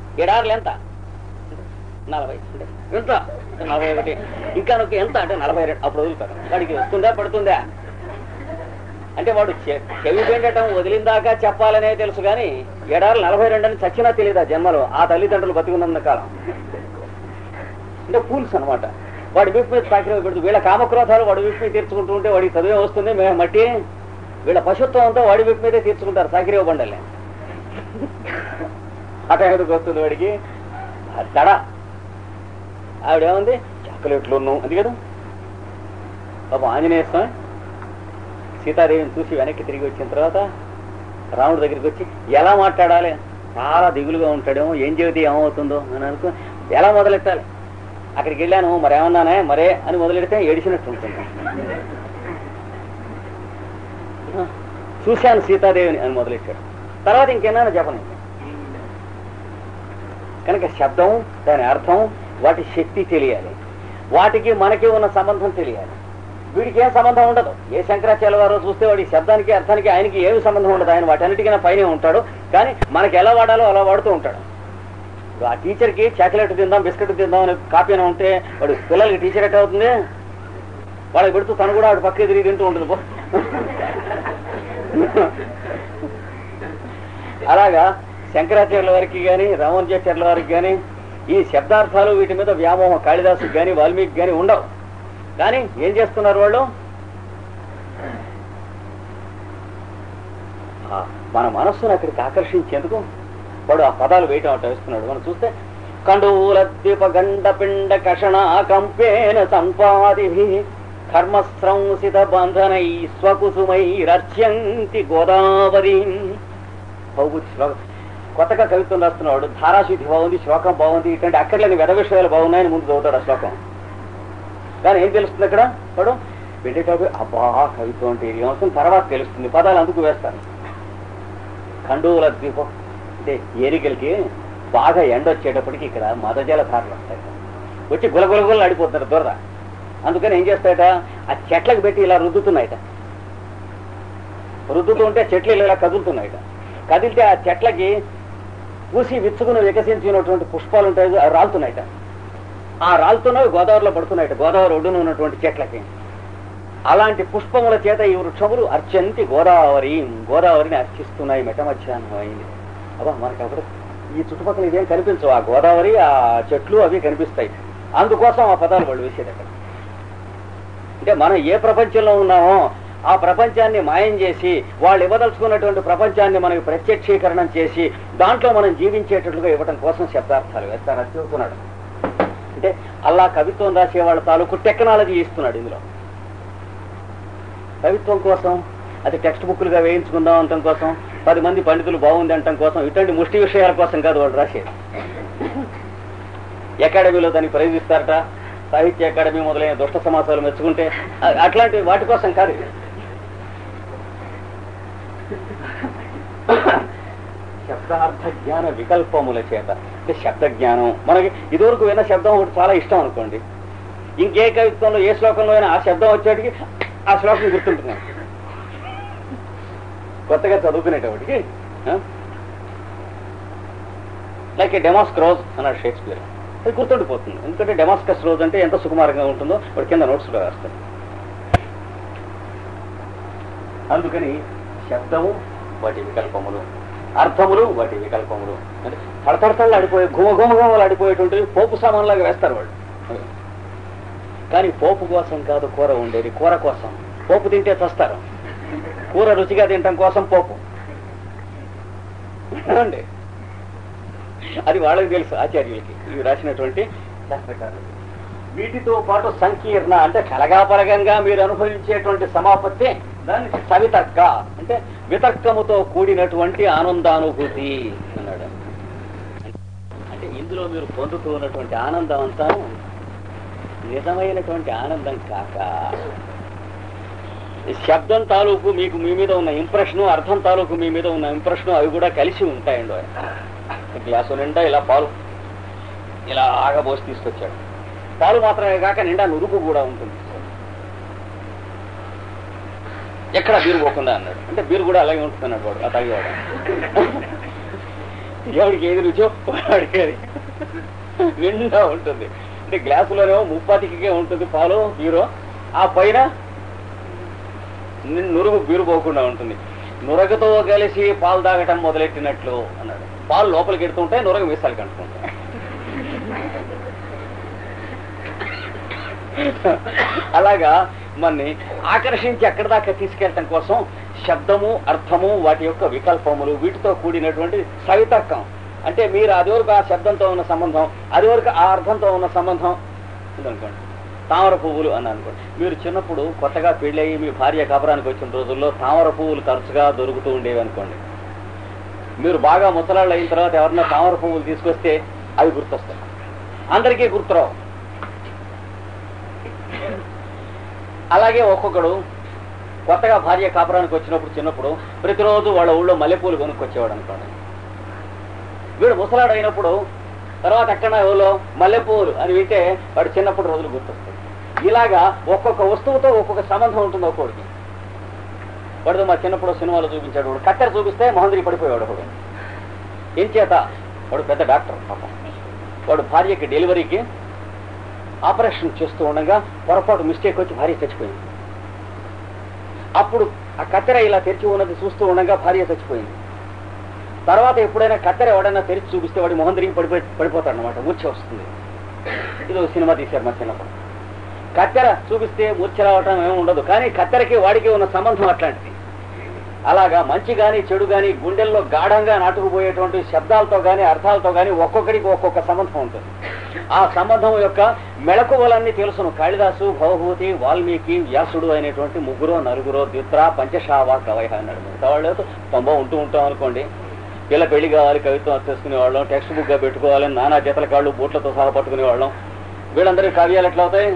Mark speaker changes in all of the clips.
Speaker 1: ఎడారులు ఎంత నలభై అంటే ఎంత నలభై ఒకటి ఇంకా నొక్కి ఎంత అంటే నలభై రెండు అప్పుడు వదులుతారు వాడికి వస్తుందా పడుతుందా అంటే వాడు చె- చెవి పెండటం వదిలిన దాకా చెప్పాలనే తెలుసు కానీ ఎడారులు నలభై రెండు అని చచ్చినా తెలియదు ఆ జన్మలో ఆ తల్లిదండ్రులు బతికున్నంత కాలం అంటే ఫూల్స్ అన్నమాట వాడి విప్పు మీద తాకిన పెడుతూ వీళ్ళ కామక్రోధాలు వాడి విప్పు మీద తీర్చుకుంటూ ఉంటే వాడికి చదివే వస్తుంది మేము మట్టి వీళ్ళ పశుత్వం అంతా వాడి విప్పు మీదే తీర్చుకుంటారు సాకిరేవ బండలే అట ఎందుకు వస్తుంది వాడికి ఆ దడ ఆవిడేముంది చాక్లెట్లు ఉన్నావు అది కదా పాపం ఆంజనేయ స్వామి సీతాదేవిని చూసి వెనక్కి తిరిగి వచ్చిన తర్వాత రాముడి దగ్గరికి వచ్చి ఎలా మాట్లాడాలి చాలా దిగులుగా ఉంటాడేమో ఏం చెబితే ఏమవుతుందో అని అనుకో ఎలా మొదలెట్టాలి అక్కడికి వెళ్ళాను మరి ఏమన్నానే మరే అని మొదలెడితే ఏడిచినట్టు ఉంటుంది చూశాను సీతాదేవిని అని మొదలెట్టాడు తర్వాత ఇంకేమైనా చెప్పను కనుక శబ్దం దాని అర్థం వాటి శక్తి తెలియాలి వాటికి మనకి ఉన్న సంబంధం తెలియాలి వీడికి ఏం సంబంధం ఉండదు ఏ శంకరాచార్య వారో చూస్తే వాడి శబ్దానికి అర్థానికి ఆయనకి ఏమి సంబంధం ఉండదు ఆయన వాటన్నిటికైనా పైనే ఉంటాడు కానీ మనకి ఎలా వాడాలో అలా వాడుతూ ఉంటాడు ఇప్పుడు ఆ టీచర్కి చాక్లెట్ తిందాం బిస్కెట్ తిందాం అని కాపీ అయినా ఉంటే వాడు పిల్లలకి టీచర్ ఎట్లా అవుతుంది వాళ్ళకి పెడుతూ తను కూడా వాడు పక్కకి తిరిగి తింటూ ఉంటుంది పో. అలాగా శంకరాచార్యుల వారికి కానీ రామానుజాచార్యుల వారికి కానీ ఈ శబ్దార్థాలు వీటి మీద వ్యామోహం కాళిదాసుకి కానీ వాల్మీకి కానీ ఉండవు కానీ ఏం చేస్తున్నారు వాళ్ళు ఆ, మన మనస్సును అక్కడికి ఆకర్షించేందుకు వాడు ఆ పదాలు వేయటం అట్లా వేస్తున్నాడు మనం చూస్తే కండూల ద్వీప గండ పిండ కషణ కంపేన సంపాది కర్మస్రంసిత బంధనై స్వకుసుమై రచ్యంతి గోదావరి భౌభూతి శ్లోకం కొత్తగా కవిత్వం రాస్తున్నాడు ధారాశుద్ధి బాగుంది శ్లోకం బాగుంది ఇటువంటి అక్కర్లేని వెద విషయాలు బాగున్నాయని ముందు చదువుతాడు ఆ శ్లోకం కానీ ఏం తెలుస్తుంది అక్కడ వాడు వెళ్ళేటప్పుడు అబ్బా కవిత్వం అంటే ఇది ఏమవుతుంది తర్వాత తెలుస్తుంది పదాలు అందుకు వేస్తాను ఖండూల ద్వీపం అంటే ఏరికలకి బాగా ఎండ వచ్చేటప్పటికి ఇక్కడ మదజల ధారలు వస్తాయి వచ్చి గులగులగులు ఆడిపోతున్నారు దొరద అందుకని ఏం చేస్తాయట ఆ చెట్లకు పెట్టి ఇలా రుద్దుతున్నాయట రుద్దుతూ ఉంటే చెట్లు ఇలా కదులుతున్నాయట కదిలితే ఆ చెట్లకి పూసి విచ్చుకుని వికసించినటువంటి పుష్పాలు ఉంటాయి అవి రాలుతున్నాయట ఆ రాలుతున్నవి గోదావరిలో పడుతున్నాయట గోదావరి ఒడ్డున ఉన్నటువంటి చెట్లకి అలాంటి పుష్పముల చేత ఈ వృక్షములు అర్చంతి గోదావరి గోదావరిని అర్చిస్తున్నాయి మెట మధ్యాహ్నం అయింది అబ్బా మనకి అప్పుడు ఈ చుట్టుపక్కల ఇదేం కనిపించవు ఆ గోదావరి ఆ చెట్లు అవి కనిపిస్తాయి అందుకోసం ఆ పదాలు వాళ్ళు వేసేది అక్కడ అంటే మనం ఏ ప్రపంచంలో ఉన్నామో ఆ ప్రపంచాన్ని మాయం చేసి వాళ్ళు ఇవ్వదలుచుకున్నటువంటి ప్రపంచాన్ని మనకి ప్రత్యక్షీకరణం చేసి దాంట్లో మనం జీవించేటట్లుగా ఇవ్వడం కోసం శబ్దార్థాలు వేస్తారు అది చెబుతున్నాడు అంటే అలా కవిత్వం రాసే వాళ్ళ తాలూకు టెక్నాలజీ ఇస్తున్నాడు ఇందులో కవిత్వం కోసం అది టెక్స్ట్ బుక్లుగా వేయించుకుందాం అనటం కోసం పది మంది పండితులు బాగుంది అనటం కోసం ఇటువంటి ముష్టి విషయాల కోసం కాదు వాళ్ళు రాసేది అకాడమీలో దాన్ని ప్రైజ్ ఇస్తారట సాహిత్య అకాడమీ మొదలైన దుష్ట సమాసాలు మెచ్చుకుంటే అ- అట్లాంటి వాటి కోసం కాదు ఇది. శబ్దార్థ జ్ఞాన వికల్పముల చేత అంటే శబ్ద జ్ఞానం మనకి ఇదివరకు విన్న శబ్దం ఒకటి చాలా ఇష్టం అనుకోండి ఇంకే కవిత్వంలో ఏ శ్లోకంలో అయినా ఆ శబ్దం వచ్చేటికి ఆ శ్లోకం గుర్తుంటుంది కొత్తగా చదువుకునేటప్పటికి లైక్ డెమాస్క్ రోజ్ అన్నాడు షేక్స్పియర్ అది గుర్తుండిపోతుంది ఎందుకంటే డెమాస్కస్ రోజ్ అంటే ఎంత సుకుమారంగా ఉంటుందో వాడు కింద నోట్స్లో వేస్తాడు అందుకని శబ్దము వాటి వికల్పములు అర్థములు వాటి వికల్పములు అంటే తడతడతళ్ళు ఆడిపోయే గుమ గుమగుమలు ఆడిపోయేటువంటి పోపు సామాన్లాగా వేస్తారు వాళ్ళు కానీ పోపు కోసం కాదు కూర ఉండేది కూర కోసం పోపు తింటే చస్తారు కూర రుచిగా తినటం కోసం పోపు ఏమండి? అది వాళ్ళకి తెలుసు ఆచార్యులకి ఇవి రాసినటువంటి శాస్త్రకారులు వీటితో పాటు సంకీర్ణ అంటే కలగాపలగంగా మీరు అనుభవించేటువంటి సమాపత్తి దాన్ని సవితర్క అంటే వితర్కముతో కూడినటువంటి ఆనందానుభూతి అన్నాడు అంటే ఇందులో మీరు పొందుతూ ఉన్నటువంటి ఆనందం అంతా నిజమైనటువంటి ఆనందం కాక ఈ శబ్దం తాలూకు మీకు మీ మీద ఉన్న ఇంప్రెషన్ అర్థం తాలూకు మీ మీద ఉన్న ఇంప్రెషన్ అవి కూడా కలిసి ఉంటాయండి ఆయన గ్లాసు నిండా ఇలా పాలు ఇలా ఆగబోసి తీసుకొచ్చాడు పాలు మాత్రమే కాక నిండా నురుగు కూడా ఉంటుంది ఎక్కడ బీరు పోకుండా అన్నాడు అంటే బీరు కూడా అలాగే ఉంటుంది అన్నాడు వాడు ఆ తాగేవాడు ఎవరికి ఏది రుచో వాడికి అది నిండా ఉంటుంది అంటే గ్లాసులోనేమో ముప్పాతికే ఉంటుంది పాలు బీరో ఆ పైన ని- నురుగు బీరు పోకుండా ఉంటుంది నురగతో కలిసి పాలు తాగటం మొదలెట్టినట్లు అన్నాడు పాలు లోపలికి ఎడుతుంటే నురగ మీసాలు కంటుకుంటాయి అలాగా మనని ఆకర్షించి ఎక్కడి దాకా తీసుకెళ్ళటం కోసం శబ్దము అర్థము వాటి యొక్క వికల్పములు వీటితో కూడినటువంటి సవితర్కం అంటే మీరు అది వరకు ఆ శబ్దంతో ఉన్న సంబంధం అది వరకు ఆ అర్థంతో ఉన్న సంబంధం ఉందనుకోండి తామర పువ్వులు అని అనుకోండి మీరు చిన్నప్పుడు కొత్తగా పెళ్ళయి మీ భార్య కాపురానికి వచ్చిన రోజుల్లో తామర పువ్వులు తరచుగా దొరుకుతూ ఉండేవి అనుకోండి మీరు బాగా ముసలాళ్ళు అయిన తర్వాత ఎవరన్నా తామర పువ్వులు తీసుకొస్తే అవి గుర్తొస్తాయి అందరికీ గుర్తురావు అలాగే ఒక్కొక్కడు కొత్తగా భార్య కాపురానికి వచ్చినప్పుడు చిన్నప్పుడు ప్రతిరోజు వాళ్ళ ఊళ్ళో మల్లెపూలు కొనుక్కొచ్చేవాడు అనుకోండి వీడు ముసలాడు అయినప్పుడు తర్వాత ఎక్కడ ఊళ్ళో మల్లెపూలు అని వింటే వాడు చిన్నప్పుడు రోజులు గుర్తొస్తాయి ఇలాగా ఒక్కొక్క వస్తువుతో ఒక్కొక్క సంబంధం ఉంటుంది ఒక్కొక్కడికి వాడితో మా చిన్నప్పుడు సినిమాలో చూపించాడు వాడు కత్తెర చూపిస్తే మొహందిరి పడిపోయాడు ఒకడు ఏం చేత వాడు పెద్ద డాక్టర్ పాపం వాడు భార్యకి డెలివరీకి ఆపరేషన్ చేస్తూ ఉండగా పొరపాటు మిస్టేక్ వచ్చి భార్య చచ్చిపోయింది అప్పుడు ఆ కత్తెర ఇలా తెరిచి ఉన్నది చూస్తూ ఉండగా భార్య చచ్చిపోయింది తర్వాత ఎప్పుడైనా కత్తెర ఎవడైనా తెరిచి చూపిస్తే వాడి మొహం తిరిగి పడిపోయి పడిపోతాడు అనమాట మూర్ఛ వస్తుంది ఇది ఒక సినిమా తీశారు మా చిన్నప్పుడు కత్తెర చూపిస్తే మూర్ఛ రావటం ఏమి ఉండదు కానీ కత్తెరకి వాడికి ఉన్న సంబంధం అట్లాంటిది అలాగా మంచి గాని చెడు గాని గుండెల్లో గాఢంగా నాటుకుపోయేటువంటి శబ్దాలతో గాని అర్థాలతో గాని ఒక్కొక్కడికి ఒక్కొక్క సంబంధం ఉంటుంది ఆ సంబంధం యొక్క మెళకువలన్నీ తెలుసును కాళిదాసు భవభూతి వాల్మీకి వ్యాసుడు అనేటువంటి ముగ్గురు నలుగురు ద్విత్ర పంచశావ కవయ అన్నాడు మిగతా వాళ్ళు తొంభై ఉంటూ ఉంటాం అనుకోండి పిల్ల పెళ్లి కావాలి కవిత్వం చేసుకునే వాళ్ళం టెక్స్ట్ బుక్ గా పెట్టుకోవాలి నానా జతల కాళ్ళు బూట్లతో సహా పట్టుకునే వాళ్ళం వీళ్ళందరికీ కావ్యాలు ఎట్లా అవుతాయి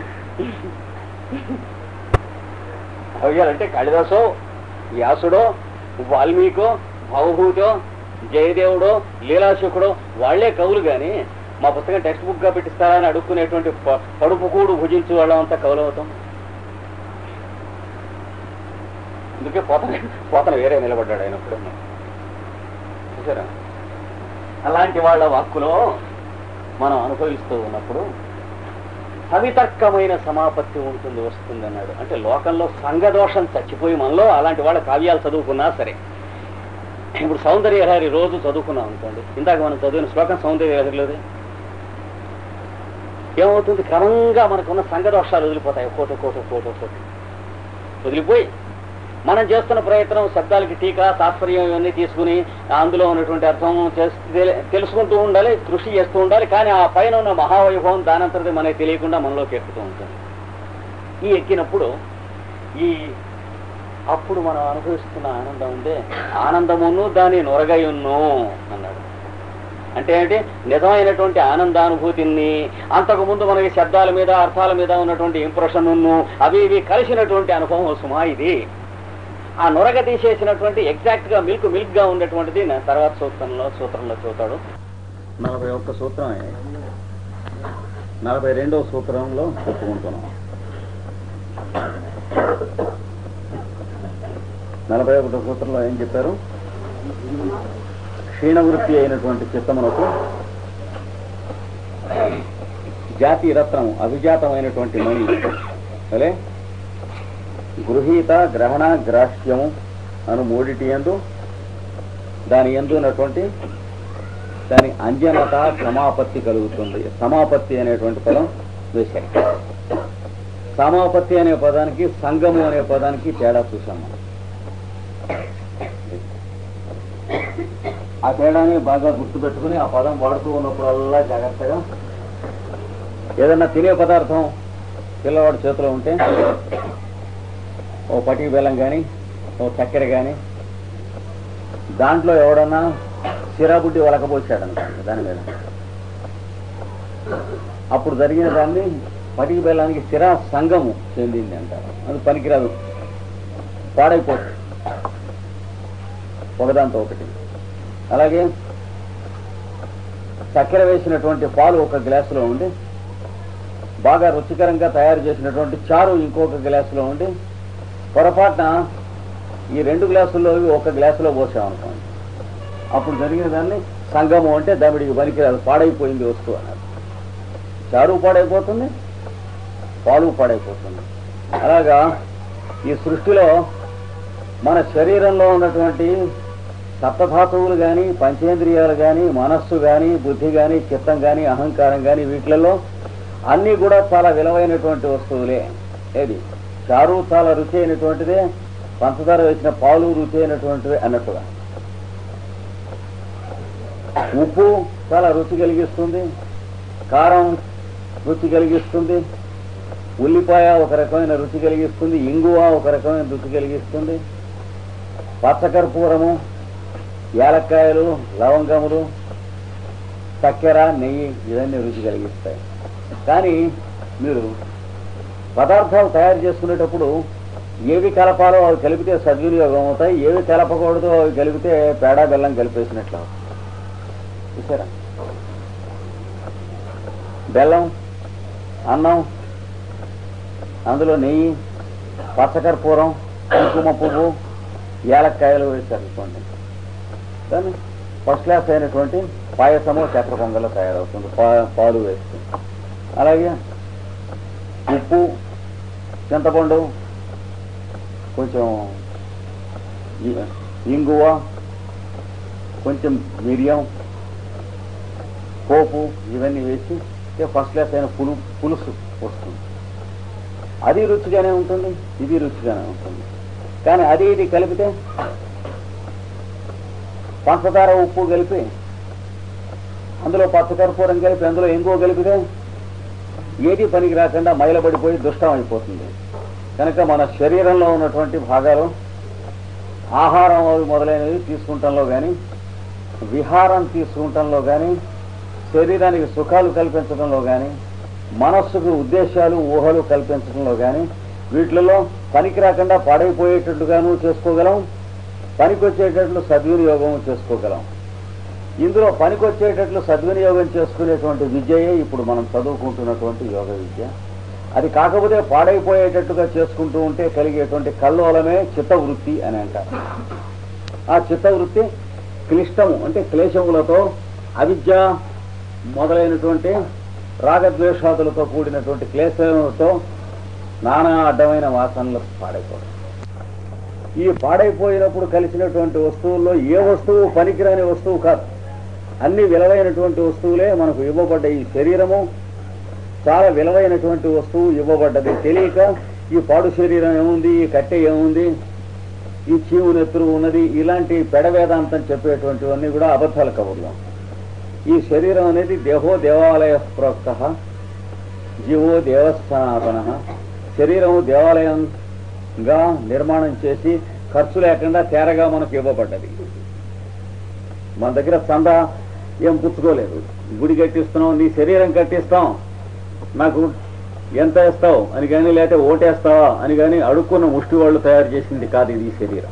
Speaker 1: కావ్యాలంటే కాళిదాసో వ్యాసుడో వాల్మీకో భవభూతో జయదేవుడో లీలాశకుడో వాళ్లే కవులు గాని మా పుస్తకం టెక్స్ట్ బుక్ గా పెట్టిస్తారా అని అడుక్కునేటువంటి ప- పడుపు కూడు భుజించు వాళ్ళం అంతా కవులు అవుతాం అందుకే పోతన పోతన వేరే నిలబడ్డాడు ఆయన ఇప్పుడు చూసారా అలాంటి వాళ్ళ వాక్కులో మనం అనుభవిస్తూ ఉన్నప్పుడు సవితర్కమైన సమాపత్తి ఉంటుంది వస్తుంది అన్నాడు అంటే లోకంలో సంఘదోషం చచ్చిపోయి మనలో అలాంటి వాళ్ళ కావ్యాలు చదువుకున్నా సరే ఇప్పుడు సౌందర్యలహరి రోజు చదువుకున్నాం అనుకోండి ఇందాక మనం చదివిన శ్లోకం సౌందర్యలహరిలోదే ఏమవుతుంది క్రమంగా మనకున్న సంఘదోషాలు వదిలిపోతాయి కోట కోట కోట కోట వదిలిపోయి మనం చేస్తున్న ప్రయత్నం శబ్దాలకి టీకా తాత్పర్యం ఇవన్నీ తీసుకుని అందులో ఉన్నటువంటి అర్థం చేస్- తెలి- తెలుసుకుంటూ ఉండాలి కృషి చేస్తూ ఉండాలి కానీ ఆ పైన ఉన్న మహావైభవం దానంతరది మనకి తెలియకుండా మనలోకి ఎక్కుతూ ఉంటుంది ఈ ఎక్కినప్పుడు ఈ అప్పుడు మనం అనుభవిస్తున్న ఆనందం ఉందే ఆనందమును దాని నొరగయున్ను అన్నాడు అంటే ఏంటి నిజమైనటువంటి ఆనందానుభూతిని అంతకు ముందు మనకి శబ్దాల మీద అర్థాల మీద ఉన్నటువంటి ఇంప్రెషన్ అవి ఇవి కలిసినటువంటి అనుభవం సుమా ఇది ఆ నొరగ తీసేసినటువంటి ఎగ్జాక్ట్ గా మిల్క్ మిల్క్ గా ఉన్నటువంటిది నా తర్వాత సూత్రంలో సూత్రంలో చూతాడు నలభై ఒక్క సూత్రమే నలభై రెండవ సూత్రంలో చెప్పుకుంటున్నాం నలభై ఒకటో సూత్రంలో ఏం చెప్పారు క్షీణవృత్తి అయినటువంటి చిత్తమునకు జాతి రత్నం అభిజాతమైనటువంటి మణి అలే గృహీత గ్రహణ గ్రాహ్యము అను మూడిటి ఎందు దాని ఎందు ఉన్నటువంటి దాని అంజనత సమాపత్తి కలుగుతుంది సమాపత్తి అనేటువంటి పదం వేశారు సమాపత్తి అనే పదానికి సంగము అనే పదానికి తేడా చూసాం మనం ఆ తేడాని బాగా గుర్తుపెట్టుకుని ఆ పదం వాడుతూ ఉన్నప్పుడల్లా జాగ్రత్తగా ఏదన్నా తినే పదార్థం పిల్లవాడి చేతిలో ఉంటే ఓ పటికి బెల్లం కానీ ఓ చక్కెర కానీ దాంట్లో ఎవడన్నా సిరాబుడ్డి వలకపోసాడు అనుకోండి దాని మీద అప్పుడు జరిగిన దాన్ని పటికి బెల్లానికి సిరా సంగము చెందింది అంటారు అది పనికిరాదు పాడైపోతుంది ఒకదాంతో ఒకటి అలాగే చక్కెర వేసినటువంటి పాలు ఒక గ్లాసులో ఉండి బాగా రుచికరంగా తయారు చేసినటువంటి చారు ఇంకొక గ్లాసులో ఉండి పొరపాటున ఈ రెండు గ్లాసుల్లో ఒక గ్లాసులో పోసాం అనుకోండి అప్పుడు జరిగిన దాన్ని సంగమం అంటే దమిడికి పనికిరాదు పాడైపోయింది వస్తువు అన్నారు చారు పాడైపోతుంది పాలు పాడైపోతుంది అలాగా ఈ సృష్టిలో మన శరీరంలో ఉన్నటువంటి సప్తధాతువులు కానీ పంచేంద్రియాలు కానీ మనస్సు కానీ బుద్ధి కానీ చిత్తం కానీ అహంకారం కానీ వీటిలలో అన్నీ కూడా చాలా విలువైనటువంటి వస్తువులే ఏది చారు చాలా రుచి అయినటువంటిదే పంచదార వేసిన పాలు రుచి అయినటువంటివి అన్నట్టుగా ఉప్పు చాలా రుచి కలిగిస్తుంది కారం రుచి కలిగిస్తుంది ఉల్లిపాయ ఒక రకమైన రుచి కలిగిస్తుంది ఇంగువ ఒక రకమైన రుచి కలిగిస్తుంది పచ్చకర్పూరము యాలక్కాయలు లవంగములు చక్కెర నెయ్యి ఇవన్నీ రుచి కలిగిస్తాయి కానీ మీరు పదార్థాలు తయారు చేసుకునేటప్పుడు ఏవి కలపాలో అవి కలిపితే సద్వినియోగం అవుతాయి ఏవి కలపకూడదో అవి కలిపితే పేడా బెల్లం కలిపేసినట్లు అవుతాయి. చూసారా బెల్లం అన్నం అందులో నెయ్యి పచ్చకర్పూరం కుంకుమ పువ్వు యాలక్కాయలు వేసారనుకోండి కానీ ఫస్ట్ క్లాస్ అయినటువంటి పాయసము చక్ర పొంగల్లో తయారవుతుంది పా- పాలు వేస్తుంది అలాగే ఉప్పు చింతపండు కొంచెం ఇ- ఇంగువ కొంచెం మిరియం పోపు ఇవన్నీ వేసి ఇక ఫస్ట్ క్లాస్ అయిన పులు పులుసు వస్తుంది అది రుచిగానే ఉంటుంది ఇది రుచిగానే ఉంటుంది కానీ అది ఇది కలిపితే పంచదార ఉప్పు కలిపి అందులో పచ్చకర్పూరం కలిపి అందులో ఇంకో కలిపితే ఏది పనికి రాకుండా మైలబడిపోయి దుష్టం అయిపోతుంది కనుక మన శరీరంలో ఉన్నటువంటి భాగాలు ఆహారం అవి మొదలైనవి తీసుకుంటంలో కానీ విహారం తీసుకుంటంలో కానీ శరీరానికి సుఖాలు కల్పించడంలో కానీ మనస్సుకు ఉద్దేశాలు ఊహలు కల్పించడంలో కానీ వీటిలలో పనికి రాకుండా పాడైపోయేటట్టుగాను చేసుకోగలం పనికొచ్చేటట్లు సద్వినియోగం చేసుకోగలం ఇందులో పనికొచ్చేటట్లు సద్వినియోగం చేసుకునేటువంటి విద్యయే ఇప్పుడు మనం చదువుకుంటున్నటువంటి యోగ విద్య అది కాకపోతే పాడైపోయేటట్టుగా చేసుకుంటూ ఉంటే కలిగేటువంటి కల్లోలమే చిత్తవృత్తి అని అంటారు ఆ చిత్తవృత్తి క్లిష్టము అంటే క్లేశములతో అవిద్య మొదలైనటువంటి రాగద్వేషాదులతో కూడినటువంటి క్లేశములతో నానా అడ్డమైన వాసనలకు పాడైపోవడం ఈ పాడైపోయినప్పుడు కలిసినటువంటి వస్తువుల్లో ఏ వస్తువు పనికిరాని వస్తువు కాదు అన్ని విలువైనటువంటి వస్తువులే మనకు ఇవ్వబడ్డ ఈ శరీరము చాలా విలువైనటువంటి వస్తువు ఇవ్వబడ్డది తెలియక ఈ పాడు శరీరం ఏముంది ఈ కట్టె ఏముంది ఈ చీము నెత్తురు ఉన్నది ఇలాంటి పెడవేదాంతం చెప్పేటువంటివన్నీ కూడా అబద్ధాల కబుర్లు ఈ శరీరం అనేది దేహో దేవాలయ ప్రోక్త జీవో దేవస్థాపన శరీరము దేవాలయంగా నిర్మాణం చేసి ఖర్చు లేకుండా తేరగా మనకు ఇవ్వబడ్డది మన దగ్గర చంద ఏం పుచ్చుకోలేదు గుడి కట్టిస్తున్నాం నీ శరీరం కట్టిస్తాం నాకు ఎంత వేస్తావు అని కానీ లేకపోతే ఓటేస్తావా అని కానీ అడుక్కున్న ముష్టి వాళ్ళు తయారు చేసింది కాదు ఇది ఈ శరీరం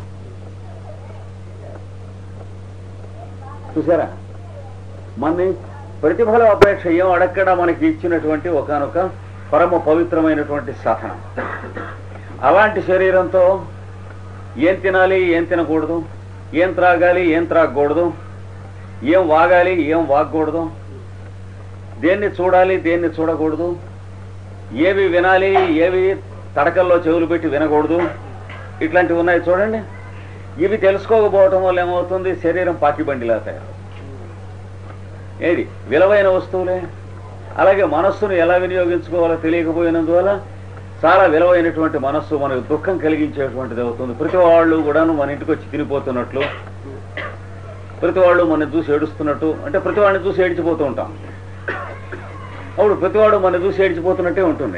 Speaker 1: చూసారా మన ప్రతిఫల అపేక్ష ఏం అడగకుండా మనకి ఇచ్చినటువంటి ఒకనొక పరమ పవిత్రమైనటువంటి సాధనం అలాంటి శరీరంతో ఏం తినాలి ఏం తినకూడదు ఏం త్రాగాలి ఏం త్రాగకూడదు ఏం వాగాలి ఏం వాగకూడదు దేన్ని చూడాలి దేన్ని చూడకూడదు ఏవి వినాలి ఏవి తడకల్లో చెవులు పెట్టి వినకూడదు ఇట్లాంటివి ఉన్నాయి చూడండి ఇవి తెలుసుకోకపోవటం వల్ల ఏమవుతుంది శరీరం పాకిబండిలా తయారు ఏది విలువైన వస్తువులే అలాగే మనస్సును ఎలా వినియోగించుకోవాలో తెలియకపోయినందువల్ల చాలా విలువైనటువంటి మనస్సు మనకు దుఃఖం కలిగించేటువంటిది అవుతుంది ప్రతి వాళ్ళు కూడాను మన ఇంటికి వచ్చి తినిపోతున్నట్లు ప్రతి వాళ్ళు మన చూసి ఏడుస్తున్నట్టు అంటే ప్రతి వాడిని చూసి ఏడ్చిపోతూ ఉంటాం అప్పుడు ప్రతివాడు మన చూసి ఏడ్చిపోతున్నట్టే ఉంటుంది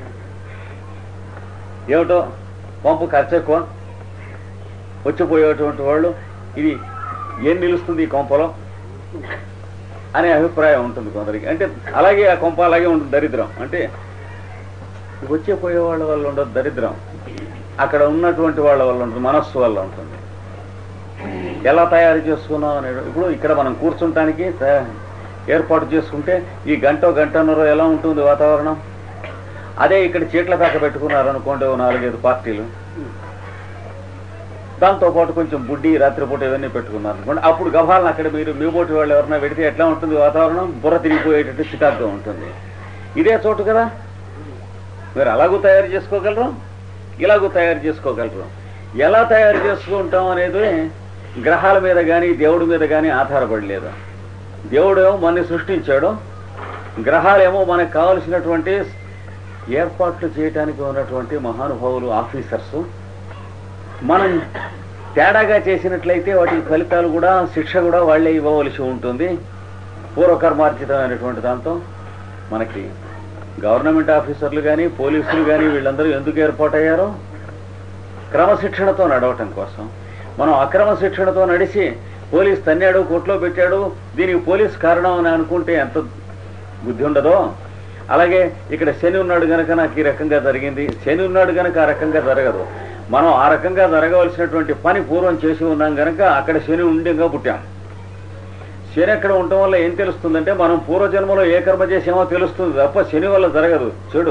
Speaker 1: ఏమిటో పంపు ఖర్చు ఎక్కువ వచ్చిపోయేటువంటి వాళ్ళు ఇది ఏం నిలుస్తుంది ఈ కొంపలో అనే అభిప్రాయం ఉంటుంది కొందరికి అంటే అలాగే ఆ కొంప అలాగే ఉంటుంది దరిద్రం అంటే వచ్చే పోయే వాళ్ళ వల్ల ఉండదు దరిద్రం అక్కడ ఉన్నటువంటి వాళ్ళ వల్ల ఉంటుంది మనస్సు వల్ల ఉంటుంది ఎలా తయారు చేసుకున్నాం అనే ఇప్పుడు ఇక్కడ మనం కూర్చుంటానికి తయా- ఏర్పాటు చేసుకుంటే ఈ గంట గంటన్నర ఎలా ఉంటుంది వాతావరణం అదే ఇక్కడ చీట్ల దాకా పెట్టుకున్నారు అనుకోండి ఓ నాలుగైదు పార్టీలు
Speaker 2: దాంతో పాటు కొంచెం బుడ్డి రాత్రిపూట ఇవన్నీ పెట్టుకున్నారు అనుకోండి అప్పుడు గభాలను అక్కడ మీరు మీ బోటి వాళ్ళు ఎవరైనా పెడితే ఎట్లా ఉంటుంది వాతావరణం బుర్ర తిరిగిపోయేటట్టు చికాగ్గా ఉంటుంది ఇదే చోటు కదా మీరు అలాగూ తయారు చేసుకోగలరు ఇలాగూ తయారు చేసుకోగలరు ఎలా తయారు చేసుకుంటాం అనేది గ్రహాల మీద కానీ దేవుడి మీద కానీ ఆధారపడలేదు దేవుడేమో మనని సృష్టించాడు గ్రహాలేమో మనకు కావలసినటువంటి ఏర్పాట్లు చేయడానికి ఉన్నటువంటి మహానుభావులు ఆఫీసర్స్ మనం తేడాగా చేసినట్లయితే వాటి ఫలితాలు కూడా శిక్ష కూడా వాళ్ళే ఇవ్వవలసి ఉంటుంది పూర్వకర్మార్జితమైనటువంటి దాంతో మనకి గవర్నమెంట్ ఆఫీసర్లు కానీ పోలీసులు కానీ వీళ్ళందరూ ఎందుకు ఏర్పాటయ్యారో క్రమశిక్షణతో నడవటం కోసం మనం అక్రమ శిక్షణతో నడిచి పోలీస్ తన్నాడు కోర్టులో పెట్టాడు దీనికి పోలీస్ కారణం అని అనుకుంటే ఎంత బుద్ధి ఉండదో అలాగే ఇక్కడ శని ఉన్నాడు గనక నాకు ఈ రకంగా జరిగింది శని ఉన్నాడు గనక ఆ రకంగా జరగదు మనం ఆ రకంగా జరగవలసినటువంటి పని పూర్వం చేసి ఉన్నాం గనక అక్కడ శని ఉండగా పుట్టాం శని ఎక్కడ ఉండటం వల్ల ఏం తెలుస్తుందంటే మనం పూర్వజన్మలో ఏ కర్మ చేసామో తెలుస్తుంది తప్ప శని వల్ల జరగదు చెడు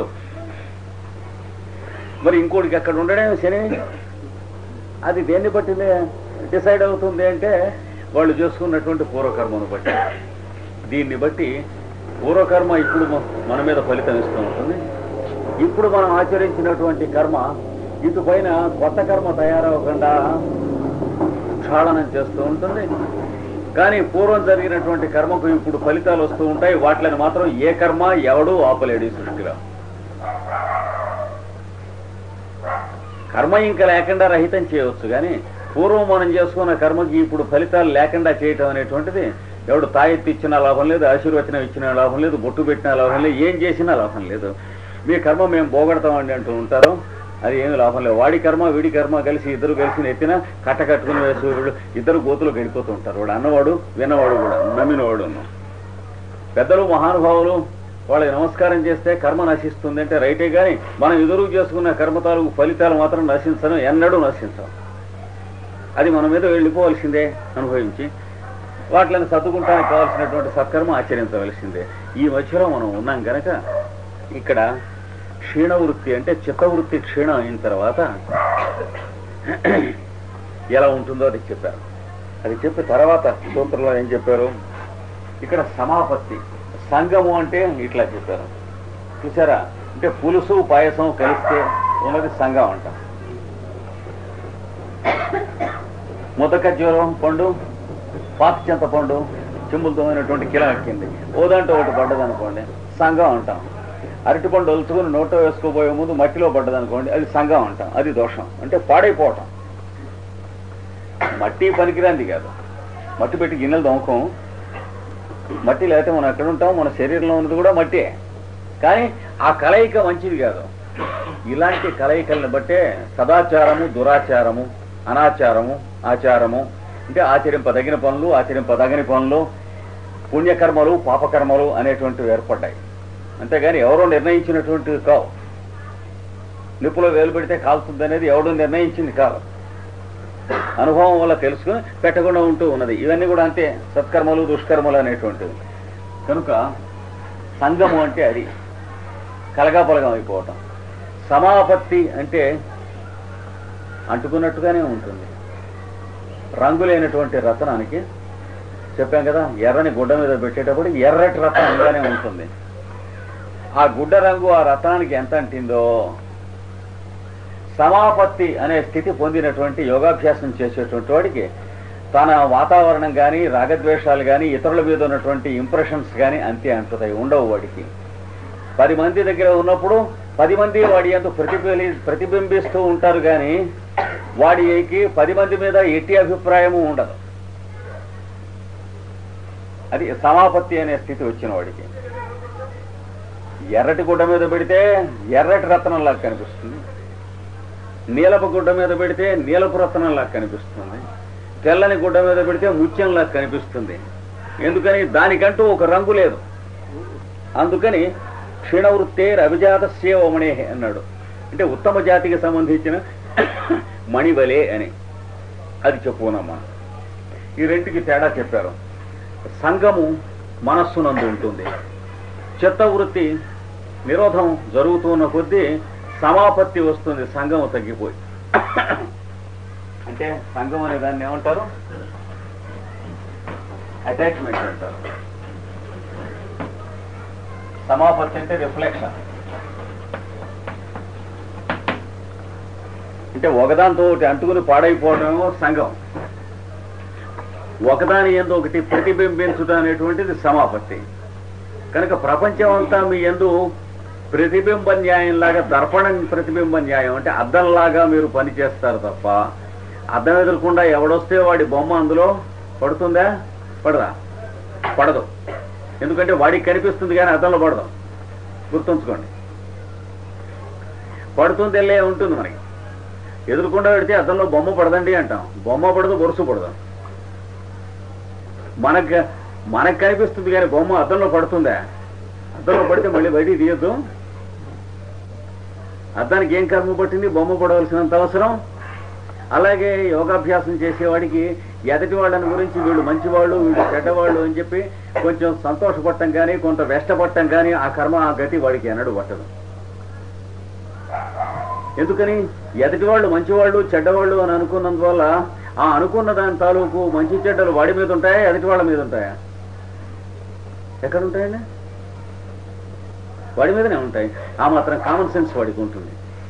Speaker 2: మరి ఇంకోటికి అక్కడ ఉండడమే శని అది దేన్ని బట్టి డిసైడ్ అవుతుంది అంటే వాళ్ళు చేసుకున్నటువంటి పూర్వకర్మను బట్టి దీన్ని బట్టి పూర్వకర్మ ఇప్పుడు మ- మన మీద ఫలితం ఇస్తూ ఉంటుంది ఇప్పుడు మనం ఆచరించినటువంటి కర్మ ఇటు పైన కొత్త కర్మ తయారవ్వకుండా క్షాళనం చేస్తూ ఉంటుంది కానీ పూర్వం జరిగినటువంటి కర్మకు ఇప్పుడు ఫలితాలు వస్తూ ఉంటాయి వాటిని మాత్రం ఏ కర్మ ఎవడూ ఆపలేడు ఈ సృష్టిలో కర్మ ఇంకా లేకుండా రహితం చేయవచ్చు కానీ పూర్వం మనం చేసుకున్న కర్మకి ఇప్పుడు ఫలితాలు లేకుండా చేయటం అనేటువంటిది ఎవడు తాయెత్తి ఇచ్చినా లాభం లేదు ఆశీర్వచనం ఇచ్చినా లాభం లేదు బొట్టు పెట్టినా లాభం లేదు ఏం చేసినా లాభం లేదు మీ కర్మ మేము పోగొడతామండి అంటూ ఉంటారు అది ఏమీ లాభం లేదు వాడి కర్మ వీడి కర్మ కలిసి ఇద్దరు కలిసి నెత్తిన కట్ట కట్టుకుని వేసి వీళ్ళు ఇద్దరు గోతులు గడిపోతూ ఉంటారు వాడు అన్నవాడు విన్నవాడు కూడా నమ్మినవాడు పెద్దలు మహానుభావులు వాళ్ళకి నమస్కారం చేస్తే కర్మ నశిస్తుంది అంటే రైటే కానీ మనం ఎదురు చేసుకున్న కర్మ తాలూకు ఫలితాలు మాత్రం నశించను ఎన్నడూ నశించవు అది మన మీద వెళ్ళిపోవలసిందే అనుభవించి వాటిని సర్దుకుంటానికి కావాల్సినటువంటి సత్కర్మ ఆచరించవలసిందే ఈ మధ్యలో మనం ఉన్నాం గనక ఇక్కడ క్షీణ వృత్తి అంటే చిత్తవృత్తి క్షీణం అయిన తర్వాత ఎలా ఉంటుందో అది చెప్పారు అది చెప్పిన తర్వాత సూత్రంలో ఏం చెప్పారు ఇక్కడ సమాపత్తి సంగము అంటే ఇట్లా చెప్పారు చూసారా అంటే పులుసు పాయసం కలిస్తే ఉన్నది సంఘం అంట ముతకజ్వరం పండు పాతచింత పండు చెంబులతోమైనటువంటి కిల ఎక్కింది ఓదంటే ఒకటి పడ్డదనుకోండి సంఘం అంటాం అరటిపండు ఒలుచుకుని నోట్లో వేసుకోబోయే ముందు మట్టిలో పడ్డదనుకోండి అది సంఘం అంటాం అది దోషం అంటే పాడైపోవటం మట్టి పనికిరాంది కాదు మట్టి పెట్టి గిన్నెలు దొంకం మట్టి లేకపోతే మనం ఎక్కడ ఉంటాం మన శరీరంలో ఉన్నది కూడా మట్టే కానీ ఆ కలయిక మంచిది కాదు ఇలాంటి కలయికల్ని బట్టే సదాచారము దురాచారము అనాచారము ఆచారము అంటే ఆచరింపదగిన పనులు ఆచరింపదగని పనులు పుణ్యకర్మలు పాపకర్మలు అనేటువంటివి ఏర్పడ్డాయి అంతేగాని ఎవరో నిర్ణయించినటువంటివి కావు నిప్పులో వేలు పెడితే కాలుతుంది అనేది ఎవడో నిర్ణయించింది కాదు అనుభవం వల్ల తెలుసుకుని పెట్టకుండా ఉంటూ ఉన్నది ఇవన్నీ కూడా అంతే సత్కర్మలు దుష్కర్మలు అనేటువంటివి కనుక సంగము అంటే అది కలగాపలగం అయిపోవటం సమాపత్తి అంటే అంటుకున్నట్టుగానే ఉంటుంది రంగులేనటువంటి రతనానికి చెప్పాం కదా ఎర్రని గుడ్డ మీద పెట్టేటప్పుడు ఎర్రటి రతనంగానే ఉంటుంది ఆ గుడ్డ రంగు ఆ రతనానికి ఎంత అంటిందో సమాపత్తి అనే స్థితి పొందినటువంటి యోగాభ్యాసం చేసేటువంటి వాడికి తన వాతావరణం కానీ రాగద్వేషాలు కానీ ఇతరుల మీద ఉన్నటువంటి ఇంప్రెషన్స్ కానీ అంతే అంటుతాయి ఉండవు వాడికి పది మంది దగ్గర ఉన్నప్పుడు పది మంది వాడి ఎందు ప్రతిబింబి ప్రతిబింబిస్తూ ఉంటారు కానీ వాడికి పది మంది మీద ఎట్టి అభిప్రాయము ఉండదు అది సమాపత్తి అనే స్థితి వచ్చిన వాడికి ఎర్రటి గుడ్డ మీద పెడితే ఎర్రటి రత్నంలాగా కనిపిస్తుంది నీలపు గుడ్డ మీద పెడితే నీలపు రత్నంలాగా కనిపిస్తుంది తెల్లని గుడ్డ మీద పెడితే ముత్యంలాగా కనిపిస్తుంది ఎందుకని దానికంటూ ఒక రంగు లేదు అందుకని క్షీణవృత్తే అభిజాత సేవమణే అన్నాడు అంటే ఉత్తమ జాతికి సంబంధించిన మణివలే అని అది చెప్పుకున్నాం ఈ రెంటికి తేడా చెప్పారు సంఘము మనస్సునందు ఉంటుంది చిత్తవృత్తి నిరోధం జరుగుతున్న కొద్దీ సమాపత్తి వస్తుంది సంఘము తగ్గిపోయి అంటే సంఘం అనే దాన్ని ఏమంటారు అటాచ్మెంట్ అంటారు సమాపత్తి అంటే రిఫ్లెక్షన్ అంటే ఒకదానితో ఒకటి అంటుకుని పాడైపోవడమేమో సంఘం ఒకదాని ఎందు ఒకటి ప్రతిబింబించుట అనేటువంటిది సమాపత్తి కనుక ప్రపంచం అంతా మీ ఎందు ప్రతిబింబ న్యాయంలాగా దర్పణం ప్రతిబింబ న్యాయం అంటే అద్దంలాగా మీరు పనిచేస్తారు తప్ప అద్దం ఎదురకుండా ఎవడొస్తే వాడి బొమ్మ అందులో పడుతుందా పడదా పడదు ఎందుకంటే వాడికి కనిపిస్తుంది కానీ అద్దంలో పడదు గుర్తుంచుకోండి పడుతుంది వెళ్ళే ఉంటుంది మనకి ఎదురుకుండా పెడితే అద్దంలో బొమ్మ పడదండి అంటాం బొమ్మ పడదు బొరుసు పడదు మనకు మనకు కనిపిస్తుంది కానీ బొమ్మ అద్దంలో పడుతుందా అద్దంలో పడితే మళ్ళీ బయటికి తీయద్దు అద్దానికి ఏం కర్మ పట్టింది బొమ్మ పడవలసినంత అవసరం అలాగే యోగాభ్యాసం చేసేవాడికి ఎదటి వాళ్ళని గురించి వీళ్ళు మంచివాళ్ళు వీళ్ళు చెడ్డవాళ్ళు అని చెప్పి కొంచెం సంతోషపడటం కానీ కొంత వెష్టపడటం కానీ ఆ కర్మ ఆ గతి వాడికి ఎన్నడూ పట్టదు ఎందుకని ఎదటి వాళ్ళు మంచివాళ్ళు చెడ్డవాళ్ళు అని అనుకున్నందువల్ల ఆ అనుకున్న దాని తాలూకు మంచి చెడ్డలు వాడి మీద ఉంటాయా ఎదటి వాళ్ళ మీద ఉంటాయా ఎక్కడ ఉంటాయండి వాడి మీదనే ఉంటాయి ఆ మాత్రం కామన్ సెన్స్ వాడికి ఉంటుంది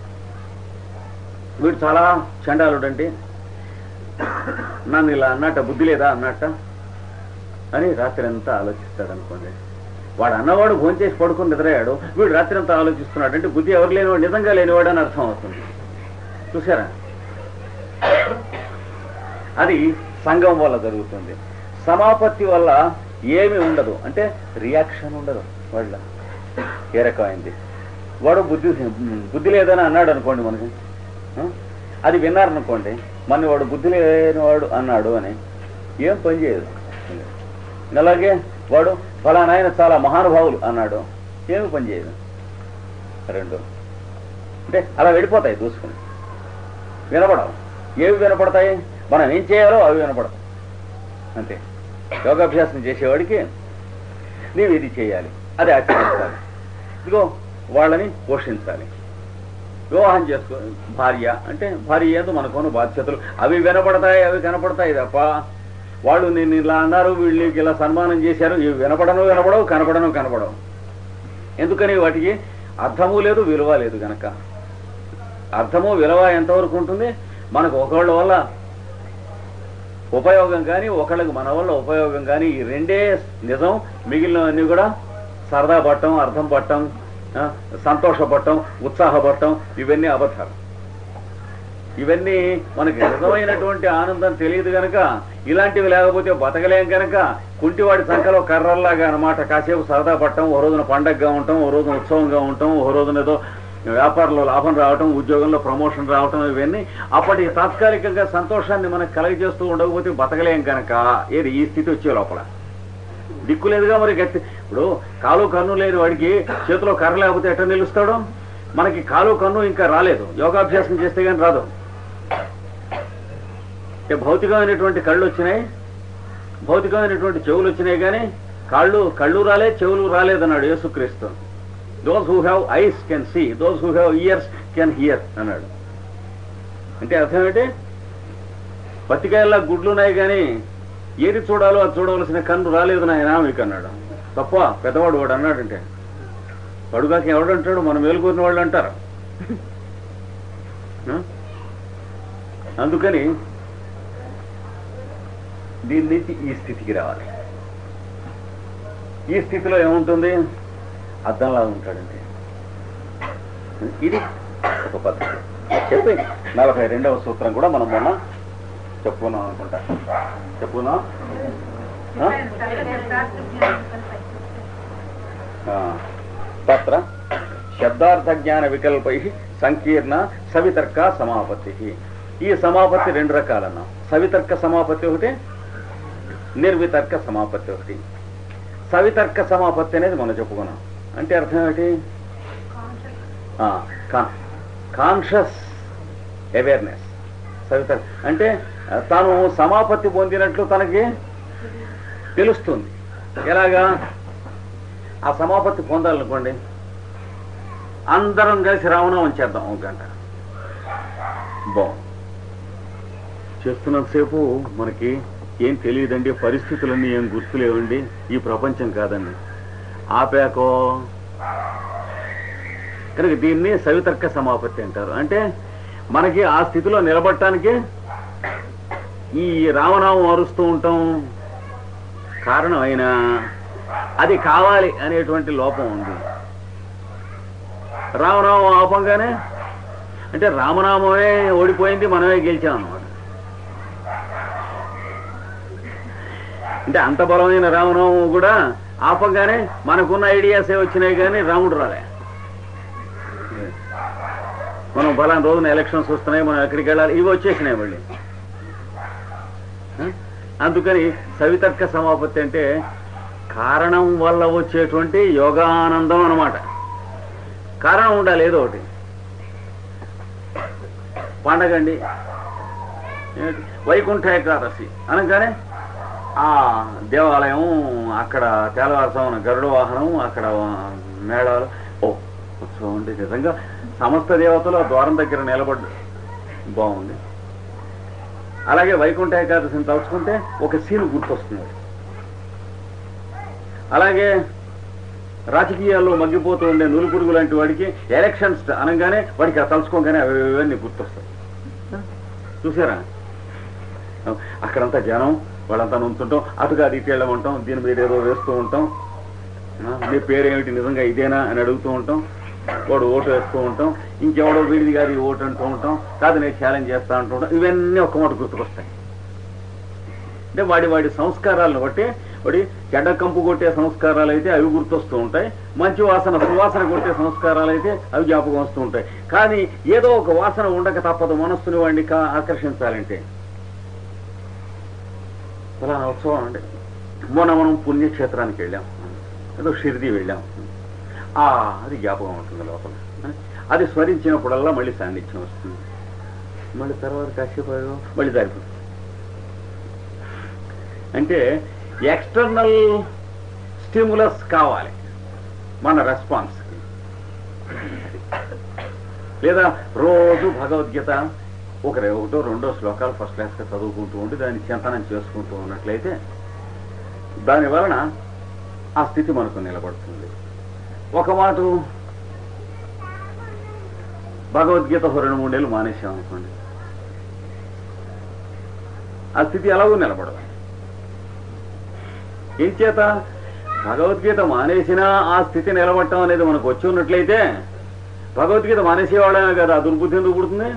Speaker 2: వీడు చాలా చండాలుడంటే నన్ను ఇలా అన్నట్ట బుద్ధి లేదా అన్నట్ట అని రాత్రి అంతా ఆలోచిస్తాడు అనుకోండి వాడు అన్నవాడు భోంచేసి పడుకుని నిద్రయ్యాడు వీడు రాత్రి అంతా ఆలోచిస్తున్నాడు అంటే బుద్ధి ఎవరు లేనివాడు నిజంగా లేనివాడు అని అర్థం అవుతుంది చూసారా అది సంఘం వల్ల జరుగుతుంది సమాపత్తి వల్ల ఏమి ఉండదు అంటే రియాక్షన్ ఉండదు వాళ్ళ ఏ రకమైంది వాడు బుద్ధి బుద్ధి లేదని అన్నాడు అనుకోండి మనకి ఆ? అది విన్నారనుకోండి మన వాడు బుద్ధి లేనివాడు అన్నాడు అని ఏం పని చేయదు అలాగే వాడు ఫలానా ఆయన చాలా మహానుభావులు అన్నాడు ఏమి పని చేయదు రెండు అంటే అలా వెళ్ళిపోతాయి దూసుకుని వినపడవు ఏవి వినపడతాయి మనం ఏం చేయాలో అవి వినపడతాయి అంతే యోగాభ్యాసం చేసేవాడికి నీవు ఇది చేయాలి అది ఆచరించాలి ఇదిగో వాళ్ళని పోషించాలి వివాహం చేసుకో భార్య అంటే భార్య ఏదో మనకున్న బాధ్యతలు అవి వినపడతాయి అవి కనపడతాయి తప్ప వాళ్ళు నేను ఇలా అన్నారు వీళ్ళకి ఇలా సన్మానం చేశారు ఇవి వినపడను వినపడవు కనపడను కనపడవు ఎందుకని వాటికి అర్థము లేదు విలువ లేదు గనక అర్థము విలువ ఎంతవరకు ఉంటుంది మనకు ఒకళ్ళ వల్ల ఉపయోగం కానీ ఒకళ్ళకి మన వల్ల ఉపయోగం కానీ ఈ రెండే నిజం మిగిలినవన్నీ కూడా సరదా పట్టం అర్థం పట్టం ఆ, సంతోషపడటం ఉత్సాహపడటం ఇవన్నీ అబద్ధాలు ఇవన్నీ మనకి నిజమైనటువంటి ఆనందం తెలియదు గనక ఇలాంటివి లేకపోతే బతకలేం గనక కుంటివాడి సంఖలో కర్రల్లాగా అనమాట కాసేపు సరదా పట్టడం ఓ రోజున పండగగా ఉంటాం ఓ రోజున ఉత్సవంగా ఉంటాం ఓ రోజున ఏదో వ్యాపారంలో లాభం రావటం ఉద్యోగంలో ప్రమోషన్ రావటం ఇవన్నీ అప్పటి తాత్కాలికంగా సంతోషాన్ని మనకు కలగజేస్తూ ఉండకపోతే బతకలేం కనుక ఏది ఈ స్థితి వచ్చే లోపల దిక్కు లేదుగా మరి గట్టి ఇప్పుడు కాలు కన్ను లేని వాడికి చేతిలో కర్ర లేకపోతే ఎట్లా నిలుస్తాడు మనకి కాలు కన్ను ఇంకా రాలేదు యోగాభ్యాసం చేస్తే కానీ రాదు అంటే భౌతికమైనటువంటి కళ్ళు వచ్చినాయి భౌతికమైనటువంటి చెవులు వచ్చినాయి కానీ కాళ్ళు కళ్ళు రాలే చెవులు రాలేదన్నాడు యేసుక్రీస్తు those who have eyes can see those who have ears can hear అన్నాడు అంటే అర్థం ఏంటి పత్తికాయల్లా గుడ్లున్నాయి కానీ ఏది చూడాలో అది చూడవలసిన కన్ను రాలేదు నాయన మీకు అన్నాడు తప్ప పెద్దవాడు వాడు అన్నాడంటే పడుగాకి ఎవడంటాడు మన మేలుకూరిన వాళ్ళు అంటారు ఆ? అందుకని దీని నుంచి ఈ స్థితికి రావాలి ఈ స్థితిలో ఏముంటుంది అద్దంలా ఉంటాడంటే ఇది ఒక పద్ధతి చెప్పి నలభై రెండవ సూత్రం కూడా మనం మొన్న చెప్పుకున్నాం అనుకుంటా చెప్పుకున్నాం ఆ? ఆ, తత్ర శబ్దార్థ జ్ఞాన వికల్పై సంకీర్ణ సవితర్క సమాపత్తి ఈ సమాపత్తి రెండు రకాలన్నా సవితర్క సమాపత్తి ఒకటి నిర్వితర్క సమాపత్తి ఒకటి సవితర్క సమాపత్తి అనేది మనం చెప్పుకున్నాం అంటే అర్థం ఏంటి కాన్షియస్ అవేర్నెస్ సవితర్ అంటే ఆ, తాను సమాపత్తి పొందినట్లు తనకి తెలుస్తుంది ఎలాగా ఆ సమాపత్తి పొందాలనుకోండి అందరం కలిసి రావణం చేద్దాం ఒక గంట బాగుంది చేస్తున్నంతసేపు మనకి ఏం తెలియదండి పరిస్థితులన్నీ ఏం గుర్తులేవండి ఈ ప్రపంచం కాదండి ఆపాకో కనుక దీన్ని సవితర్క సమాపత్తి అంటారు అంటే మనకి ఆ స్థితిలో నిలబడటానికి ఈ రామనామం అరుస్తూ ఉంటాం కారణం అయినా అది కావాలి అనేటువంటి లోపం ఉంది రామనామం ఆపంగానే అంటే రామనామమే ఓడిపోయింది మనమే గెలిచాం అన్నమాట అంటే అంత బలమైన రామనామం కూడా ఆపంగానే మనకున్న ఐడియాసే వచ్చినాయి కానీ రాముడు రాలే మనం బలాన్ని రోజున ఎలక్షన్స్ వస్తున్నాయి మనం ఎక్కడికి వెళ్ళాలి ఇవి వచ్చేసినాయి మళ్ళీ ఆ? అందుకని సవితర్క సమాపత్తి అంటే కారణం వల్ల వచ్చేటువంటి యోగానందం అన్నమాట కారణం ఉండాలి ఏదో ఒకటి పండగండి ఏంటి? వైకుంఠ ఏకాదశి అనగానే ఆ దేవాలయం అక్కడ తెల్లవారుసామున గరుడ వాహనం అక్కడ మేళాలు ఓ ఉత్సవం అంటే నిజంగా సమస్త దేవతలు ఆ ద్వారం దగ్గర నిలబడ్డ బాగుంది అలాగే వైకుంఠ ఏకాదశిని తలుచుకుంటే ఒక సీన్ గుర్తొస్తుంది అలాగే రాజకీయాల్లో మగ్గిపోతూ ఉండే నూలుపురుగు లాంటి వాడికి ఎలక్షన్స్ అనగానే వాడికి ఆ తలుచుకోగానే అవి ఇవన్నీ గుర్తొస్తాయి చూసారా అక్కడంతా జనం వాళ్ళంతా నుంచుంటాం అటుగా అది ఇటు వెళ్ళమంటాం దీని మీద ఏదో వేస్తూ ఉంటాం ఆ, మీ పేరేమిటి నిజంగా ఇదేనా అని అడుగుతూ ఉంటాం వాడు ఓటు వేస్తూ ఉంటాం ఇంకెవడో వీడిది కాదు ఈ ఓటు అంటూ ఉంటాం కాదు నేను ఛాలెంజ్ చేస్తా అంటూ ఉంటాం ఇవన్నీ ఒక్క మాట గుర్తుకొస్తాయి అంటే వాడి వాడి సంస్కారాలను బట్టి వాడి చెడ్డ కంపు కొట్టే సంస్కారాలు అయితే అవి గుర్తొస్తూ ఉంటాయి మంచి వాసన సువాసన కొట్టే సంస్కారాలు అయితే అవి జ్ఞాపకం వస్తూ ఉంటాయి కానీ ఏదో ఒక వాసన ఉండక తప్పదు మనస్సుని వాడిని కా- ఆకర్షించాలంటే ఫలానా ఉత్సవం అండి మొన్న మనం పుణ్యక్షేత్రానికి వెళ్ళాం ఏదో షిరిడి వెళ్ళాం ఆ అది జ్ఞాపకం ఉంటుంది లోపల అది స్మరించినప్పుడల్లా మళ్ళీ సాన్నిధ్యం వస్తుంది మళ్ళీ తర్వాత కాసేపు ఆగు, మళ్ళీ దారిపోతుంది అంటే ఎక్స్టర్నల్ స్టిములస్ కావాలి మన రెస్పాన్స్ లేదా రోజు భగవద్గీత ఒక ఒకటో రెండో శ్లోకాలు ఫస్ట్ క్లాస్గా చదువుకుంటూ ఉండి దాన్ని చింతనం చేసుకుంటూ ఉన్నట్లయితే దాని వలన ఆ స్థితి మనకు నిలబడుతుంది ఒక మాట భగవద్గీత ఒక రెండు మూడేళ్ళు మానేసాం అనుకోండి ఆ స్థితి ఎలాగో నిలబడదు ఏం చేత భగవద్గీత మానేసినా ఆ స్థితి నిలబడటం అనేది మనకు వచ్చి ఉన్నట్లయితే భగవద్గీత మానేసేవాళ్ళమే కదా ఆ దుర్బుద్ధి ఎందుకు పుడుతుంది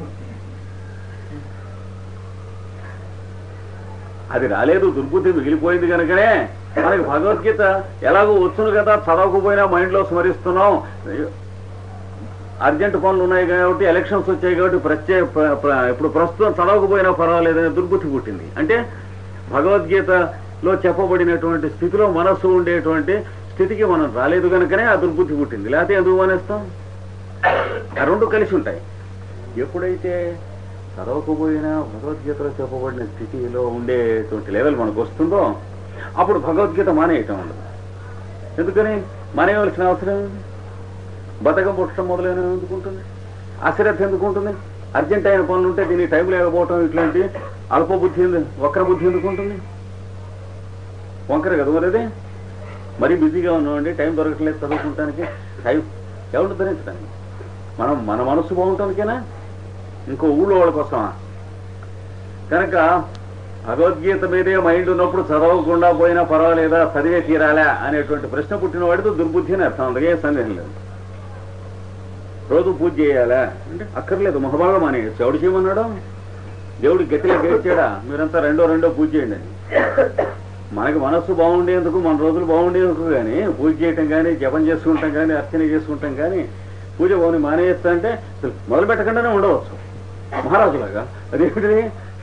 Speaker 2: అది రాలేదు దుర్బుద్ధి మిగిలిపోయింది కనుకనే మనకి భగవద్గీత ఎలాగో వచ్చును కదా చదవకపోయినా మైండ్లో స్మరిస్తున్నాం అర్జెంట్ పనులు ఉన్నాయి కాబట్టి ఎలక్షన్స్ వచ్చాయి కాబట్టి ప్రత్యేక ప్ర- ప్ర- ఇప్పుడు ప్రస్తుతం చదవకపోయినా పర్వాలేదనే దుర్బుద్ధి పుట్టింది అంటే భగవద్గీతలో చెప్పబడినటువంటి స్థితిలో మనస్సు ఉండేటువంటి స్థితికి మనం రాలేదు కనుకనే ఆ దుర్బుద్ధి పుట్టింది లేకపోతే ఎందుకు మానేస్తాం ఆ రెండు కలిసి ఉంటాయి ఎప్పుడైతే చదవకపోయినా భగవద్గీతలో చెప్పబడిన స్థితిలో ఉండేటువంటి లెవెల్ మనకు వస్తుందో అప్పుడు భగవద్గీత మానేయటం ఉండదు ఎందుకని మానేయవలసిన అవసరం ఉంది బతకం పుట్టడం మొదలైన ఎందుకుంటుంది అశ్రద్ధ ఎందుకుంటుంది అర్జెంట్ అయిన పనులు ఉంటే దీనికి టైం లేకపోవటం ఇట్లాంటి అల్ప బుద్ధి ఎందు- వక్ర బుద్ధి ఎందుకుంటుంది వంకర కదా మరి అది మరీ బిజీగా ఉన్నామండి టైం దొరకట్లేదు చదువుకుంటానికి టైం ఎవరు ధరించడానికి మనం మన మనసు బాగుంటానికేనా ఇంకో ఊళ్ళో వాళ్ళ కోసమా కనుక భగవద్గీత మీదే మైండ్ ఉన్నప్పుడు చదవకుండా పోయినా పర్వాలేదా చదివే తీరాలా అనేటువంటి ప్రశ్న పుట్టిన వాడితో దుర్బుద్ధి అని అర్థం అందుకే సందేహం లేదు రోజు పూజ చేయాలా అంటే అక్కర్లేదు మొహబాగా మానేయచ్చు ఎవడు చేయమన్నాడు దేవుడు గట్టిగా గేర్చాడా మీరంతా రెండో రెండో పూజ చేయండి అని మనకి మనస్సు బాగుండేందుకు మన రోజులు బాగుండేందుకు కానీ పూజ చేయటం కానీ జపం చేసుకుంటాం కానీ అర్చన చేసుకుంటాం కానీ పూజ పోని మానేస్తా అంటే అసలు మొదలు పెట్టకుండానే ఉండవచ్చు మహారాజులాగా అదేమిటిది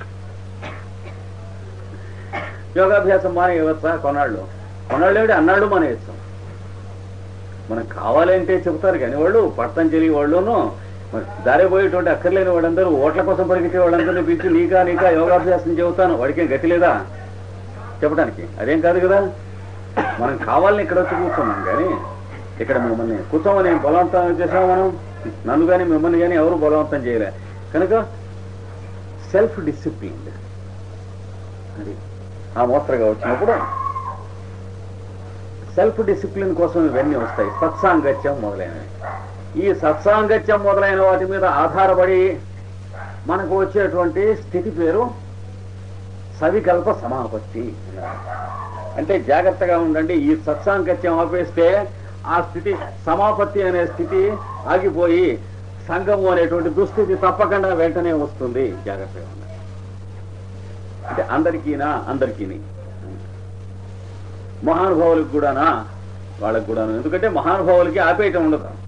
Speaker 2: యోగాభ్యాసం మానేయవచ్చా కొన్నాళ్ళు కొన్నాళ్ళు ఏమిటి అన్నాళ్ళు మానేయచ్చు మనకు కావాలంటే చెబుతారు కానీ వాళ్ళు పట్టంజలి వాళ్ళును మరి దారి పోయేటువంటి అక్కర్లేని వాళ్ళందరూ ఓట్ల కోసం పరిగెత్తే వాళ్ళందరినీ పిలిచి నీకా నీకా యోగాభ్యాసం చెబుతాను వాడికేం గతి లేదా చెప్పడానికి అదేం కాదు కదా మనం కావాలని ఇక్కడ వచ్చి కూర్చున్నాం కానీ ఇక్కడ మిమ్మల్ని కూర్చోమని బలవంతం చేసాము మనం నన్ను కానీ మిమ్మల్ని కానీ ఎవరు బలవంతం చేయలే కనుక సెల్ఫ్ డిసిప్లిన్ అది ఆ మోస్తరుగా వచ్చినప్పుడు సెల్ఫ్ డిసిప్లిన్ కోసం ఇవన్నీ వస్తాయి సత్సాంగత్యం మొదలైనవి ఈ సత్సాంగత్యం మొదలైన వాటి మీద ఆధారపడి మనకు వచ్చేటువంటి స్థితి పేరు సవికల్ప సమాపత్తి అంటే జాగ్రత్తగా ఉండండి ఈ సత్సాంగత్యం ఆపేస్తే ఆ స్థితి సమాపత్తి అనే స్థితి ఆగిపోయి సంగము అనేటువంటి దుస్థితి తప్పకుండా వెంటనే వస్తుంది జాగ్రత్తగా ఉండండి అంటే అందరికీనా అందరికీని మహానుభావులకు కూడానా వాళ్ళకు కూడాను ఎందుకంటే మహానుభావులకి ఆపేయటం ఉండదు